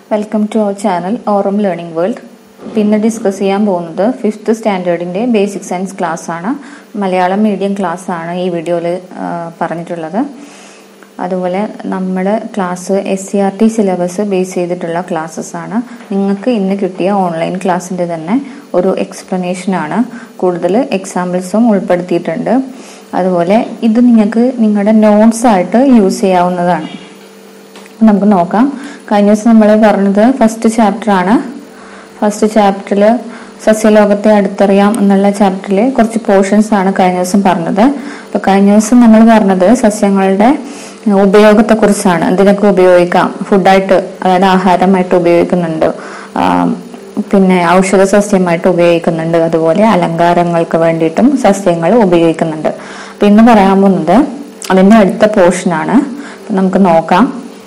welcome to our channel Aurum learning world പിന്നെ discuss ചെയ്യാൻ പോകുന്നത് ഫിഫ്ത്ത് സ്റ്റാൻഡേർഡിൻ്റെ ബേസിക് സയൻസ് ക്ലാസ് ആണ് മലയാളം മീഡിയം ക്ലാസ് ആണ് ഈ വീഡിയോയിൽ പറഞ്ഞിട്ടുള്ളത് അതുപോലെ നമ്മുടെ class S C R T syllabus base ചെയ്തിട്ടുള്ള ക്ലാസ്സസ് ആണ് നിങ്ങൾക്ക് ഇന്ന് കിട്ടിയ ഓൺലൈൻ ക്ലാസ്സിൻ്റെ തന്നെ ഒരു എക്സ്പ്ലനേഷൻ ആണ് കൂടുതൽ എക്സാമ്പിൾസും ഉൾപ്പെടുത്തിയിട്ടുണ്ട് അതുപോലെ ഇത് നിങ്ങൾക്ക് നിങ്ങളുടെ നോട്ട്സ് ആയിട്ട് യൂസ് ചെയ്യാവുന്നതാണ് നമുക്ക് നോക്കാം കഴിഞ്ഞ ദിവസം നമ്മൾ പറഞ്ഞത് ഫസ്റ്റ് ചാപ്റ്റർ ആണ് ഫസ്റ്റ് ചാപ്റ്ററിൽ സസ്യലോകത്തെ അടുത്തറിയാം എന്നുള്ള ചാപ്റ്ററിൽ കുറച്ച് പോർഷൻസ് ആണ് കഴിഞ്ഞ ദിവസം പറഞ്ഞത് അപ്പൊ കഴിഞ്ഞ ദിവസം നമ്മൾ പറഞ്ഞത് സസ്യങ്ങളുടെ ഉപയോഗത്തെ കുറിച്ചാണ് എന്തിനൊക്കെ ഉപയോഗിക്കാം ഫുഡായിട്ട് അതായത് ആഹാരമായിട്ട് ഉപയോഗിക്കുന്നുണ്ട് പിന്നെ ഔഷധ സസ്യമായിട്ട് ഉപയോഗിക്കുന്നുണ്ട് അതുപോലെ അലങ്കാരങ്ങൾക്ക് വേണ്ടിയിട്ടും സസ്യങ്ങൾ ഉപയോഗിക്കുന്നുണ്ട് അപ്പൊ ഇന്ന് പറയാൻ പോകുന്നത് അതിന്റെ അടുത്ത പോർഷനാണ് നമുക്ക് നോക്കാം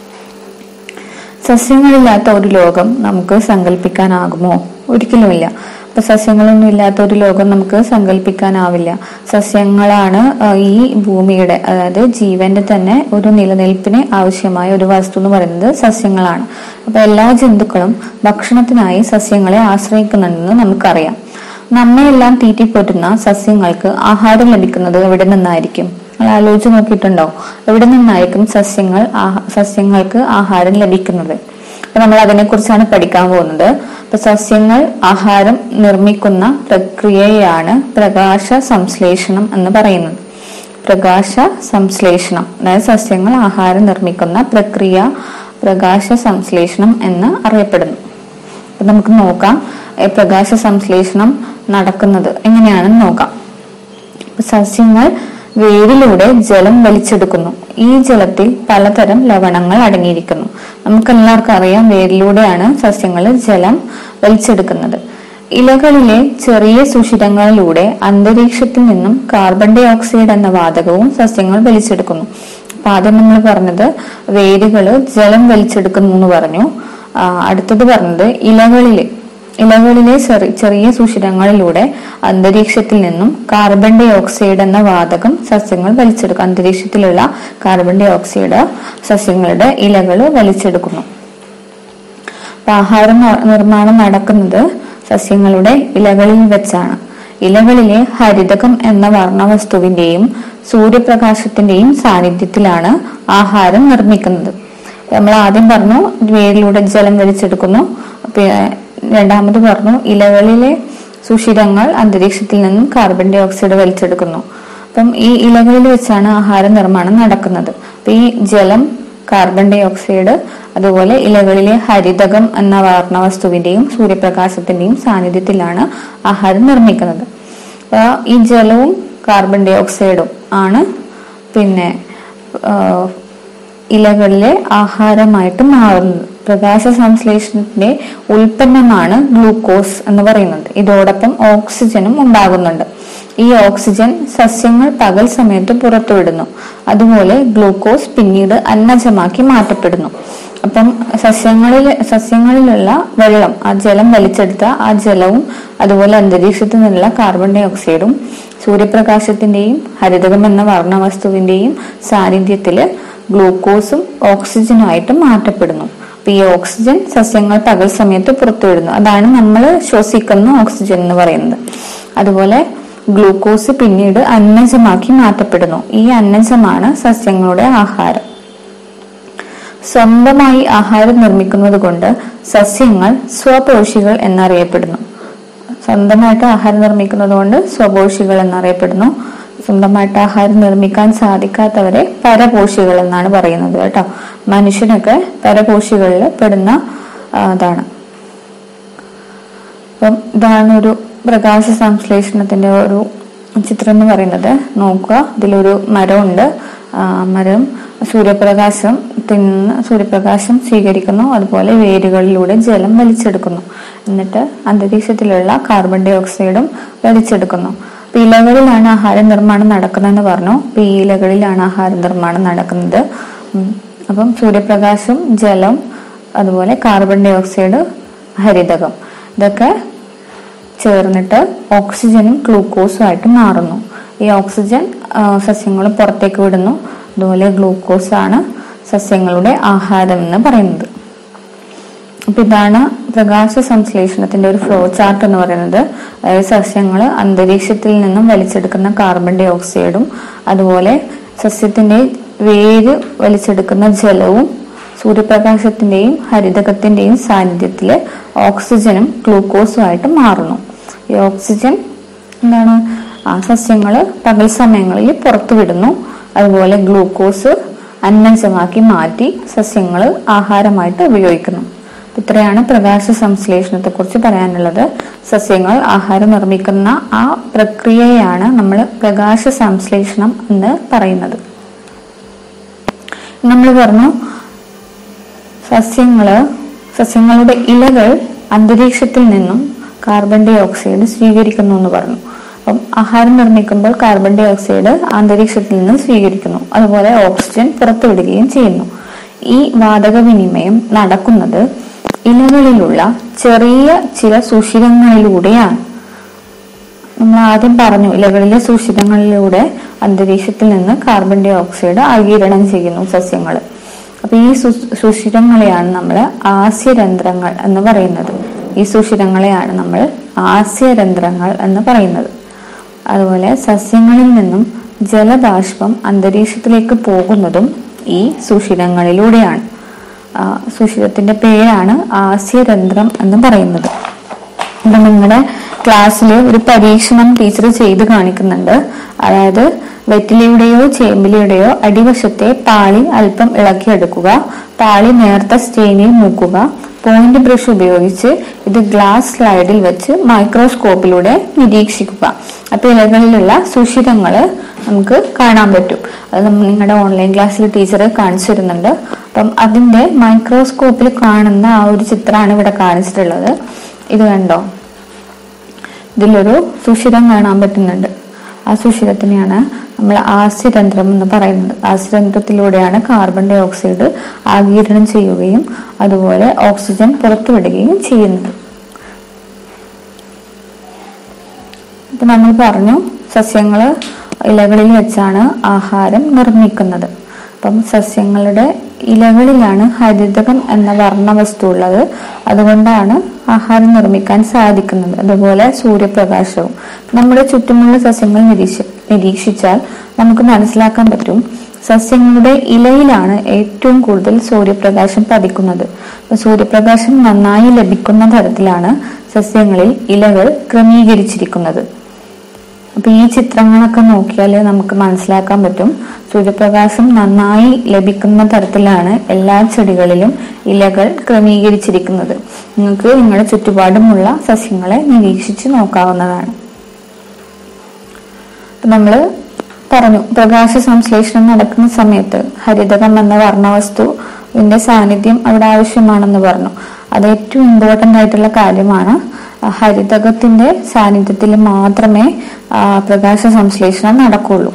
സസ്യങ്ങളില്ലാത്ത ഒരു ലോകം നമുക്ക് സങ്കല്പിക്കാനാകുമോ ഒരിക്കലുമില്ല അപ്പൊ സസ്യങ്ങളൊന്നും ഇല്ലാത്ത ഒരു ലോകം നമുക്ക് സങ്കല്പിക്കാനാവില്ല സസ്യങ്ങളാണ് ഈ ഭൂമിയുടെ അതായത് ജീവന്റെ തന്നെ ഒരു നിലനിൽപ്പിന് ആവശ്യമായ ഒരു വസ്തു എന്ന് പറയുന്നത് സസ്യങ്ങളാണ് അപ്പൊ എല്ലാ ജന്തുക്കളും ഭക്ഷണത്തിനായി സസ്യങ്ങളെ ആശ്രയിക്കുന്നുണ്ടെന്ന് നമുക്കറിയാം നമ്മയെല്ലാം തീറ്റിപ്പോറ്റുന്ന സസ്യങ്ങൾക്ക് ആഹാരം ലഭിക്കുന്നത് എവിടെ നിന്നായിരിക്കും നിങ്ങൾ ആലോചിച്ച് നോക്കിയിട്ടുണ്ടോ എവിടെ നിന്നായിരിക്കും സസ്യങ്ങൾ സസ്യങ്ങൾക്ക് ആഹാരം ലഭിക്കുന്നത് അപ്പൊ നമ്മൾ അതിനെ കുറിച്ചാണ് പഠിക്കാൻ പോകുന്നത് അപ്പൊ സസ്യങ്ങൾ ആഹാരം നിർമ്മിക്കുന്ന പ്രക്രിയയാണ് പ്രകാശ സംശ്ലേഷണം എന്ന് പറയുന്നത് പ്രകാശ സംശ്ലേഷണം അതായത് സസ്യങ്ങൾ ആഹാരം നിർമ്മിക്കുന്ന പ്രക്രിയ പ്രകാശ സംശ്ലേഷണം എന്ന് അറിയപ്പെടുന്നു അപ്പൊ നമുക്ക് നോക്കാം പ്രകാശ സംശ്ലേഷണം നടക്കുന്നത് എങ്ങനെയാണെന്ന് നോക്കാം സസ്യങ്ങൾ വേരിലൂടെ ജലം വലിച്ചെടുക്കുന്നു ഈ ജലത്തിൽ പലതരം ലവണങ്ങൾ അടങ്ങിയിരിക്കുന്നു നമുക്കെല്ലാവർക്കും അറിയാം വേരിലൂടെയാണ് സസ്യങ്ങൾ ജലം വലിച്ചെടുക്കുന്നത് ഇലകളിലെ ചെറിയ സുഷിരങ്ങളിലൂടെ അന്തരീക്ഷത്തിൽ നിന്നും കാർബൺ ഡൈ ഓക്സൈഡ് എന്ന വാതകവും സസ്യങ്ങൾ വലിച്ചെടുക്കുന്നു അപ്പൊ ആദ്യം നമ്മൾ പറഞ്ഞത് വേരുകള് ജലം വലിച്ചെടുക്കുന്നു എന്ന് പറഞ്ഞു അടുത്തത് പറഞ്ഞത് ഇലകളിലെ ഇലകളിലെ ചെറിയ സുഷിരങ്ങളിലൂടെ അന്തരീക്ഷത്തിൽ നിന്നും കാർബൺ ഡൈ ഓക്സൈഡ് എന്ന വാതകം സസ്യങ്ങൾ വലിച്ചെടുക്കും അന്തരീക്ഷത്തിലുള്ള കാർബൺ ഡൈ ഓക്സൈഡ് സസ്യങ്ങളുടെ ഇലകൾ വലിച്ചെടുക്കുന്നു ആഹാര നിർമ്മാണം നടക്കുന്നത് സസ്യങ്ങളുടെ ഇലകളിൽ വെച്ചാണ് ഇലകളിലെ ഹരിതകം എന്ന വർണ്ണവസ്തുവിന്റെയും സൂര്യപ്രകാശത്തിന്റെയും സാന്നിധ്യത്തിലാണ് ആഹാരം നിർമ്മിക്കുന്നത് നമ്മൾ ആദ്യം പറഞ്ഞു വേരിലൂടെ ജലം വലിച്ചെടുക്കുന്നു രണ്ടാമത് പറഞ്ഞു ഇലകളിലെ സുഷിരങ്ങൾ അന്തരീക്ഷത്തിൽ നിന്നും കാർബൺ ഡൈ ഓക്സൈഡ് വലിച്ചെടുക്കുന്നു അപ്പം ഈ ഇലകളിൽ വെച്ചാണ് ആഹാര നിർമ്മാണം നടക്കുന്നത് അപ്പൊ ഈ ജലം കാർബൺ ഡൈ ഓക്സൈഡ് അതുപോലെ ഇലകളിലെ ഹരിതകം എന്ന വർണ്ണവസ്തുവിന്റെയും സൂര്യപ്രകാശത്തിന്റെയും സാന്നിധ്യത്തിലാണ് ആഹാരം നിർമ്മിക്കുന്നത് അപ്പൊ ഈ ജലവും കാർബൺ ഡൈ ഓക്സൈഡും ആണ് പിന്നെ ഇലകളിലെ ആഹാരമായിട്ട് മാറുന്നത് പ്രകാശ സംശ്ലേഷണത്തിന്റെ ഉൽപ്പന്നമാണ് ഗ്ലൂക്കോസ് എന്ന് പറയുന്നത് ഇതോടൊപ്പം ഓക്സിജനും ഉണ്ടാകുന്നുണ്ട് ഈ ഓക്സിജൻ സസ്യങ്ങൾ പകൽ സമയത്ത് പുറത്തുവിടുന്നു അതുപോലെ ഗ്ലൂക്കോസ് പിന്നീട് അന്നജമാക്കി മാറ്റപ്പെടുന്നു അപ്പം സസ്യങ്ങളിൽ സസ്യങ്ങളിലുള്ള വെള്ളം ആ ജലം വലിച്ചെടുത്ത ആ ജലവും അതുപോലെ അന്തരീക്ഷത്തിൽ നിന്നുള്ള കാർബൺ ഡൈ ഓക്സൈഡും സൂര്യപ്രകാശത്തിന്റെയും ഹരിതകം എന്ന വർണ്ണവസ്തുവിന്റെയും സാന്നിധ്യത്തില് ഗ്ലൂക്കോസും ഓക്സിജനുമായിട്ട് മാറ്റപ്പെടുന്നു അപ്പൊ ഈ ഓക്സിജൻ സസ്യങ്ങൾ പകൽ സമയത്ത് പുറത്തുവിടുന്നു അതാണ് നമ്മൾ ശ്വസിക്കുന്ന ഓക്സിജൻ എന്ന് പറയുന്നത് അതുപോലെ ഗ്ലൂക്കോസ് പിന്നീട് അന്നജമാക്കി മാറ്റപ്പെടുന്നു ഈ അന്നജമാണ് സസ്യങ്ങളുടെ ആഹാരം സ്വന്തമായി ആഹാരം നിർമ്മിക്കുന്നത് കൊണ്ട് സസ്യങ്ങൾ സ്വപോഷികൾ എന്നറിയപ്പെടുന്നു സ്വന്തമായിട്ട് ആഹാരം നിർമ്മിക്കുന്നത് കൊണ്ട് സ്വപോഷികൾ എന്നറിയപ്പെടുന്നു സ്വന്തമായിട്ട് ആഹാരം നിർമ്മിക്കാൻ സാധിക്കാത്തവരെ പരപോഷികൾ എന്നാണ് പറയുന്നത് കേട്ടോ മനുഷ്യനൊക്കെ പരപോഷികളിൽ പെടുന്ന അതാണ് അപ്പം ഇതാണ് ഒരു പ്രകാശ സംശ്ലേഷണത്തിന്റെ ഒരു ചിത്രം എന്ന് പറയുന്നത് നോക്കുക ഇതിലൊരു മരമുണ്ട് മരം സൂര്യപ്രകാശം തിന്ന് സൂര്യപ്രകാശം സ്വീകരിക്കുന്നു അതുപോലെ വേരുകളിലൂടെ ജലം വലിച്ചെടുക്കുന്നു എന്നിട്ട് അന്തരീക്ഷത്തിലുള്ള കാർബൺ ഡൈ ഓക്സൈഡും വലിച്ചെടുക്കുന്നു അപ്പൊ ഇലകളിലാണ് ആഹാര നിർമ്മാണം നടക്കുന്നതെന്ന് പറഞ്ഞു അപ്പൊ ഈ ഇലകളിലാണ് ആഹാര നിർമ്മാണം നടക്കുന്നത് അപ്പം സൂര്യപ്രകാശം ജലം അതുപോലെ കാർബൺ ഡൈ ഓക്സൈഡ് ഹരിതകം ഇതൊക്കെ ചേർന്നിട്ട് ഓക്സിജനും ഗ്ലൂക്കോസും ആയിട്ട് മാറുന്നു ഈ ഓക്സിജൻ സസ്യങ്ങൾ പുറത്തേക്ക് വിടുന്നു അതുപോലെ ഗ്ലൂക്കോസ് ആണ് സസ്യങ്ങളുടെ ആഹാരം എന്ന് പറയുന്നത് അപ്പൊ ഇതാണ് പ്രകാശ സംശ്ലേഷണത്തിന്റെ ഒരു ഫ്ലോ ചാർട്ട് എന്ന് പറയുന്നത് അതായത് സസ്യങ്ങൾ അന്തരീക്ഷത്തിൽ നിന്നും വലിച്ചെടുക്കുന്ന കാർബൺ ഡൈ ഓക്സൈഡും അതുപോലെ സസ്യത്തിന്റെ വേര് വലിച്ചെടുക്കുന്ന ജലവും സൂര്യപ്രകാശത്തിന്റെയും ഹരിതകത്തിന്റെയും സാന്നിധ്യത്തിൽ ഓക്സിജനും ഗ്ലൂക്കോസും ആയിട്ട് മാറുന്നു ഈ ഓക്സിജൻ എന്താണ് ആ സസ്യങ്ങൾ പകൽ സമയങ്ങളിൽ പുറത്തുവിടുന്നു അതുപോലെ ഗ്ലൂക്കോസ് അന്നജമാക്കി മാറ്റി സസ്യങ്ങൾ ആഹാരമായിട്ട് ഉപയോഗിക്കുന്നു ഇത്രയാണ് പ്രകാശ സംശ്ലേഷണത്തെ കുറിച്ച് പറയാനുള്ളത് സസ്യങ്ങൾ ആഹാരം നിർമ്മിക്കുന്ന ആ പ്രക്രിയയാണ് നമ്മൾ പ്രകാശ സംശ്ലേഷണം എന്ന് പറയുന്നത് നമ്മൾ പറഞ്ഞു സസ്യങ്ങള് സസ്യങ്ങളുടെ ഇലകൾ അന്തരീക്ഷത്തിൽ നിന്നും കാർബൺ ഡൈ ഓക്സൈഡ് സ്വീകരിക്കുന്നു എന്ന് പറഞ്ഞു അപ്പം ആഹാരം നിർമ്മിക്കുമ്പോൾ കാർബൺ ഡൈ ഓക്സൈഡ് അന്തരീക്ഷത്തിൽ നിന്ന് സ്വീകരിക്കുന്നു അതുപോലെ ഓക്സിജൻ പുറത്തുവിടുകയും ചെയ്യുന്നു ഈ വാതക വിനിമയം നടക്കുന്നത് ഇലകളിലുള്ള ചെറിയ ചില സുഷിരങ്ങളിലൂടെയാണ് നമ്മൾ ആദ്യം പറഞ്ഞു ഇലകളിലെ സുഷിരങ്ങളിലൂടെ അന്തരീക്ഷത്തിൽ നിന്ന് കാർബൺ ഡൈ ഓക്സൈഡ് ആഗിരണം ചെയ്യുന്നു സസ്യങ്ങൾ അപ്പൊ ഈ സു- സുഷിരങ്ങളെയാണ് നമ്മൾ ആസ്യരന്ധ്രങ്ങൾ എന്ന് പറയുന്നത് ഈ സുഷിരങ്ങളെയാണ് നമ്മൾ ആസ്യരന്ധ്രങ്ങൾ എന്ന് പറയുന്നത് അതുപോലെ സസ്യങ്ങളിൽ നിന്നും ജലബാഷ്പം അന്തരീക്ഷത്തിലേക്ക് പോകുന്നതും ഈ സുഷിരങ്ങളിലൂടെയാണ് ആ, സുഷിരത്തിന്റെ പേരാണ് ആസ്യരന്ധ്രം എന്ന് പറയുന്നത് അപ്പൊ നിങ്ങളുടെ ക്ലാസ്സിൽ ഒരു പരീക്ഷണം ടീച്ചർ ചെയ്ത് കാണിക്കുന്നുണ്ട് അതായത് വെറ്റിലയുടെയോ ചേമ്പിലയുടെയോ അടിവശത്തെ പാളി അല്പം ഇളക്കിയെടുക്കുക പാളി നേർത്ത സ്റ്റെയിനിൽ മുക്കുക പോയിന്റ് ബ്രഷ് ഉപയോഗിച്ച് ഇത് ഗ്ലാസ് സ്ലൈഡിൽ വെച്ച് മൈക്രോസ്കോപ്പിലൂടെ നിരീക്ഷിക്കുക അപ്പൊ ഇലകളിലുള്ള സുഷിരങ്ങള് നമുക്ക് കാണാൻ പറ്റും അത് നമ്മൾ നിങ്ങളുടെ ഓൺലൈൻ ക്ലാസ്സിൽ ടീച്ചർ കാണിച്ചു തരുന്നുണ്ട് അപ്പം അതിന്റെ മൈക്രോസ്കോപ്പിൽ കാണുന്ന ആ ഒരു ചിത്രമാണ് ഇവിടെ കാണിച്ചിട്ടുള്ളത് ഇത് കണ്ടോ ഇതിലൊരു സുഷിരം കാണാൻ പറ്റുന്നുണ്ട് ആ സുഷിരത്തിനെയാണ് നമ്മൾ ആസ്യരന്ധ്രം എന്ന് പറയുന്നത് ആസ്യരന്ധ്രത്തിലൂടെയാണ് കാർബൺ ഡൈ ഓക്സൈഡ് ആഗിരണം ചെയ്യുകയും അതുപോലെ ഓക്സിജൻ പുറത്തുവിടുകയും ചെയ്യുന്നത് ഇപ്പൊ നമ്മൾ പറഞ്ഞു സസ്യങ്ങൾ ഇലകളിൽ വെച്ചാണ് ആഹാരം നിർമ്മിക്കുന്നത് അപ്പം സസ്യങ്ങളുടെ ഇലകളിലാണ് ഹരിതകം എന്ന വർണ്ണവസ്തു ഉള്ളത് അതുകൊണ്ടാണ് ആഹാരം നിർമ്മിക്കാൻ സാധിക്കുന്നത് അതുപോലെ സൂര്യപ്രകാശവും നമ്മുടെ ചുറ്റുമുള്ള സസ്യങ്ങൾ നിരീക്ഷ നിരീക്ഷിച്ചാൽ നമുക്ക് മനസ്സിലാക്കാൻ പറ്റും സസ്യങ്ങളുടെ ഇലയിലാണ് ഏറ്റവും കൂടുതൽ സൂര്യപ്രകാശം പതിക്കുന്നത് അപ്പൊ സൂര്യപ്രകാശം നന്നായി ലഭിക്കുന്ന തരത്തിലാണ് സസ്യങ്ങളിൽ ഇലകൾ ക്രമീകരിച്ചിരിക്കുന്നത് അപ്പൊ ഈ ചിത്രങ്ങളൊക്കെ നോക്കിയാൽ നമുക്ക് മനസ്സിലാക്കാൻ പറ്റും സൂര്യപ്രകാശം നന്നായി ലഭിക്കുന്ന തരത്തിലാണ് എല്ലാ ചെടികളിലും ഇലകൾ ക്രമീകരിച്ചിരിക്കുന്നത് നിങ്ങൾക്ക് നിങ്ങളുടെ ചുറ്റുപാടുമുള്ള സസ്യങ്ങളെ നിരീക്ഷിച്ച് നോക്കാവുന്നതാണ് നമ്മൾ പറഞ്ഞു പ്രകാശ സംശ്ലേഷണം നടക്കുന്ന സമയത്ത് ഹരിതകം എന്ന വർണ്ണവസ്തുവിന്റെ സാന്നിധ്യം അവിടെ ആവശ്യമാണെന്ന് പറഞ്ഞു അത് ഏറ്റവും ഇമ്പോർട്ടന്റ് ആയിട്ടുള്ള കാര്യമാണ് ആ ഹരിതകത്തിന്റെ സാന്നിധ്യത്തിൽ മാത്രമേ ആ, പ്രകാശ സംശ്ലേഷണം നടക്കുള്ളൂ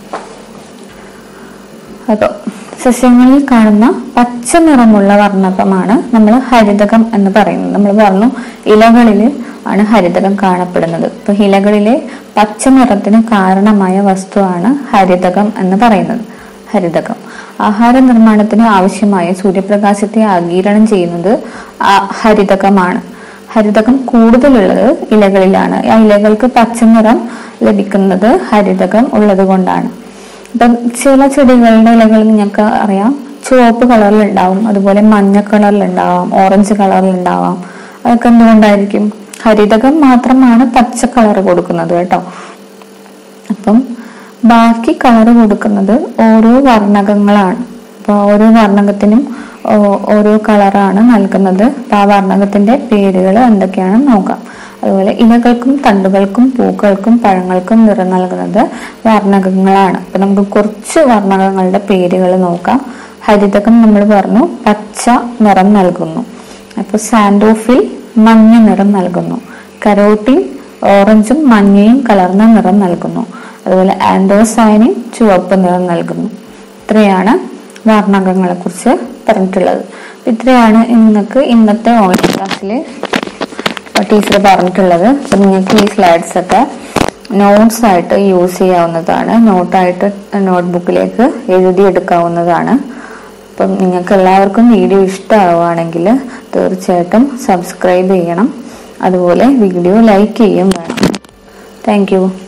അപ്പൊ സസ്യങ്ങളിൽ കാണുന്ന പച്ച നിറമുള്ള വർണ്ണകമാണ് നമ്മൾ ഹരിതകം എന്ന് പറയുന്നത് നമ്മൾ പറഞ്ഞു ഇലകളിൽ ആണ് ഹരിതകം കാണപ്പെടുന്നത് ഇപ്പൊ ഇലകളിലെ പച്ച നിറത്തിന് കാരണമായ വസ്തുവാണ് ഹരിതകം എന്ന് പറയുന്നത് ഹരിതകം ആഹാര നിർമ്മാണത്തിന് ആവശ്യമായ സൂര്യപ്രകാശത്തെ ആഗീരണം ചെയ്യുന്നത് ആ ഹരിതകമാണ് ഹരിതകം കൂടുതലുള്ളത് ഇലകളിലാണ് ആ ഇലകൾക്ക് പച്ച നിറം ലഭിക്കുന്നത് ഹരിതകം ഉള്ളത് കൊണ്ടാണ് ഇപ്പം ചില ചെടികളുടെ ഇലകൾ നിങ്ങൾക്ക് അറിയാം ചുവപ്പ് കളറിൽ ഉണ്ടാവും അതുപോലെ മഞ്ഞ കളറിൽ ഉണ്ടാവാം ഓറഞ്ച് കളറിൽ ഉണ്ടാവാം അതൊക്കെ എന്തുകൊണ്ടായിരിക്കും ഹരിതകം മാത്രമാണ് പച്ച കളർ കൊടുക്കുന്നത് കേട്ടോ അപ്പം ബാക്കി കളർ കൊടുക്കുന്നത് ഓരോ വർണ്ണകങ്ങളാണ് അപ്പൊ ഓരോ വർണ്ണകത്തിനും ഓ- ഓരോ കളറാണ് നൽകുന്നത് അപ്പൊ ആ വർണ്ണകത്തിന്റെ പേരുകൾ എന്തൊക്കെയാണെന്ന് നോക്കാം അതുപോലെ ഇലകൾക്കും തണ്ടുകൾക്കും പൂക്കൾക്കും പഴങ്ങൾക്കും നിറം നൽകുന്നത് വർണ്ണകങ്ങളാണ് അപ്പൊ നമുക്ക് കുറച്ച് വർണ്ണകങ്ങളുടെ പേരുകൾ നോക്കാം ഹരിതകം നമ്മൾ പറഞ്ഞു പച്ച നിറം നൽകുന്നു അപ്പൊ സാൻഡോഫിൽ മഞ്ഞ നിറം നൽകുന്നു കരോട്ടിൻ ഓറഞ്ചും മഞ്ഞയും കലർന്ന നിറം നൽകുന്നു അതുപോലെ ആൻഡോസൈനിൻ ചുവപ്പ് നിറം നൽകുന്നു ഇത്രയാണ് വർണ്ണകങ്ങളെ കുറിച്ച് പറഞ്ഞിട്ടുള്ളത് അപ്പൊ ഇത്രയാണ് നിങ്ങൾക്ക് ഇന്നത്തെ ഓൺലൈൻ ക്ലാസ്സിൽ ടീച്ചർ പറഞ്ഞിട്ടുള്ളത് അപ്പൊ നിങ്ങൾക്ക് ഈ സ്ലൈഡ്സ് ഒക്കെ നോട്ട്സ് ആയിട്ട് യൂസ് ചെയ്യാവുന്നതാണ് നോട്ടായിട്ട് നോട്ട്ബുക്കിലേക്ക് എഴുതിയെടുക്കാവുന്നതാണ് അപ്പം നിങ്ങൾക്ക് എല്ലാവർക്കും വീഡിയോ ഇഷ്ടമാവുകയാണെങ്കിൽ തീർച്ചയായിട്ടും സബ്സ്ക്രൈബ് ചെയ്യണം അതുപോലെ വീഡിയോ ലൈക്ക് ചെയ്യും വേണം താങ്ക്